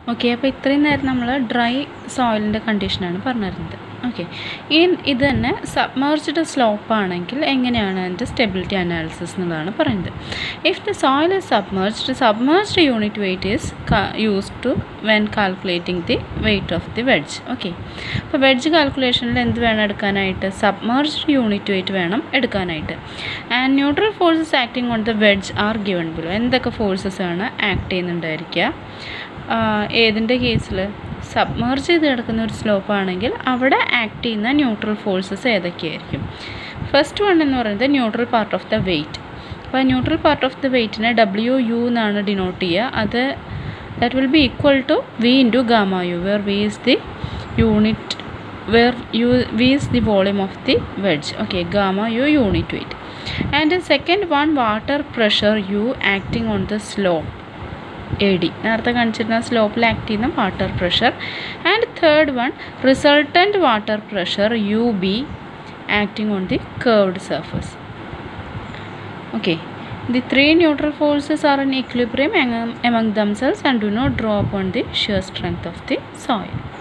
okay അപ്പോൾ ഇത്രയും നേരം നമ്മൾ ഡ്രൈ സോയിലിൻ്റെ കണ്ടീഷനാണ് പറഞ്ഞിരുന്നത് ഓക്കെ ഈ ഇത് തന്നെ സബ്മേർജ്ഡ് സ്ലോപ്പ് ആണെങ്കിൽ എങ്ങനെയാണ് അതിൻ്റെ സ്റ്റെബിലിറ്റി അനാലിസിസ് എന്നുള്ളതാണ് പറയുന്നത് if the soil is submerged submerged unit weight is use to when calculating the weight of the wedge okay അപ്പോൾ വെഡ്ജ് കാൽക്കുലേഷനിൽ എന്ത് വേണം എടുക്കാനായിട്ട് സബ്മേർജ്ഡ് യൂണിറ്റ് വെയിറ്റ് വേണം എടുക്കാനായിട്ട് and neutral forces acting on the wedge are given below എന്തൊക്കെ forces ആണ് act ചെയ്യുന്നുണ്ടായിരിക്കുക ഏതിൻ്റെ കേസിൽ സബ്മേർജ് ചെയ്ത് കിടക്കുന്ന ഒരു സ്ലോപ്പ് ആണെങ്കിൽ അവിടെ ആക്ട് ചെയ്യുന്ന ന്യൂട്രൽ ഫോഴ്സസ് ഏതൊക്കെയായിരിക്കും ഫസ്റ്റ് വൺ എന്ന് പറയുന്നത് neutral part of the weight അപ്പോൾ ന്യൂട്രൽ പാർട്ട് ഓഫ് ദ വെയിറ്റിനെ ഡബ്ല്യു യു എന്നാണ് ഡിനോട്ട് ചെയ്യുക അത് that will be equal to V into gamma U where V is the unit where U V is the volume of the wedge okay gamma U unit weight and second one water pressure U acting on the slope A D നേരത്തെ കാണിച്ചിരുന്ന സ്ലോപ്പിൽ act ചെയ്യുന്ന water pressure and third one resultant water pressure U B acting on the curved surface okay the three neutral forces are in equilibrium among themselves and do not draw upon the shear strength of the soil